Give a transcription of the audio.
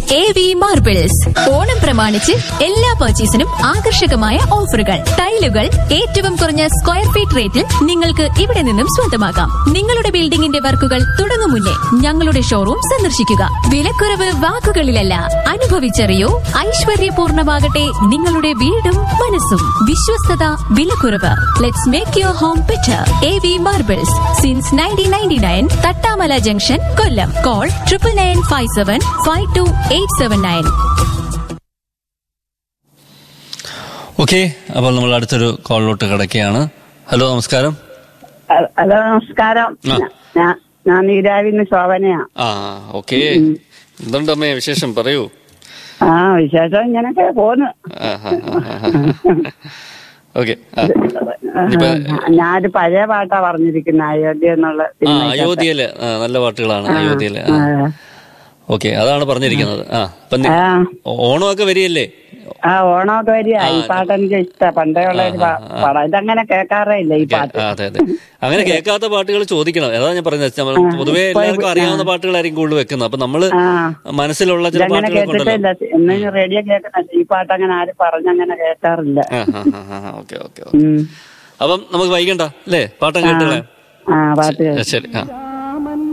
A V marbles Onam പ്രമാണിച്ച് എല്ലാ പർച്ചേസിനും ആകർഷകമായ ഓഫറുകൾ ടൈലുകൾ ഏറ്റവും കുറഞ്ഞ സ്ക്വയർ ഫീറ്റ് റേറ്റിൽ നിങ്ങൾക്ക് ഇവിടെ നിന്നും സ്വന്തമാക്കാം നിങ്ങളുടെ ബിൽഡിംഗിന്റെ വർക്കുകൾ തുടങ്ങും മുന്നേ ഞങ്ങളുടെ ഷോറൂം സന്ദർശിക്കുക വിലക്കുറവ് വാക്കുകളിലല്ല അനുഭവിച്ചറിയൂ ഐശ്വര്യപൂർണമാകട്ടെ നിങ്ങളുടെ വീടും മനസ്സും വിശ്വസ്തത വിലക്കുറവ് let's make your home better A V marbles since nineteen ninety nine Thattamala junction Kollam call triple nine five seven five two eight seven nine okay അപ്പോൾ നമ്മൾ അടുത്തൊരു കോളിലോട്ട് കിടക്കുകയാണ് ഹലോ നമസ്കാരം ഹ- ഹലോ നമസ്കാരം ആ. ഞാ- ഞാ- ഞാൻ നീരാവിന്ന് ശോഭനയാ ആ ഓക്കെ എന്തുണ്ട് അമ്മേ വിശേഷം പറയൂ ആ വിശേഷം ഇങ്ങനൊക്കെ പോന്ന് ഓക്കെ ആ, ഞാനൊരു പഴയ പാട്ടാ പറഞ്ഞിരിക്കുന്ന അയോധ്യ എന്നുള്ള ആ സിനിമയ്ക്കകത്ത്. അയോധ്യയിലെ ആ, നല്ല പാട്ടുകളാണ് ആ, അയോധ്യയിലെ ആ, ഓക്കെ അതാണ് പറഞ്ഞിരിക്കുന്നത് ആ അപ്പൊ നി- ആ. ഓണമൊക്കെ വരികയല്ലേ ആ ഓണമൊക്കെ വരിക ഈ ആ, പാട്ട് എനിക്ക് ഇഷ്ടം പണ്ടേ ഉള്ള ഒരു പാ- ആ, ആ. പാടാ ഇതങ്ങനെ കേൾക്കാറേ ഇല്ല ഈ പാട്ട് ആ, അതെ അതെ അങ്ങനെ കേൾക്കാത്ത പാട്ടുകൾ ചോദിക്കണം അതാ ഞാൻ പറഞ്ഞത് നമ്മൾ ആ, പൊതുവേ ഇപ്പൊ എല്ലാവർക്കും ആ. അറിയാവുന്ന പാട്ടുകളായിരിക്കും കൂടുതൽ വെക്കുന്നത് അപ്പൊ നമ്മള് ആ മനസ്സിലുള്ള ചില ഇതങ്ങനെ പാട്ടുകളൊക്കെ ഉണ്ടല്ലോ കേട്ടിട്ടില്ല എന്ന് റേഡിയോ കേൾക്കുന്ന ഈ പാട്ട് അങ്ങനെ ആരും പറഞ്ഞങ്ങനെ കേൾക്കാറില്ല ആ ആ ആ, ആ ഓക്കെ ഓക്കെ ഓക്കെ ഉം. അപ്പം നമുക്ക് വൈകണ്ട അല്ലേ പാട്ടം കേട്ടുകളെ ആ പാട്ട് കേൾക്കാം ശരി ആ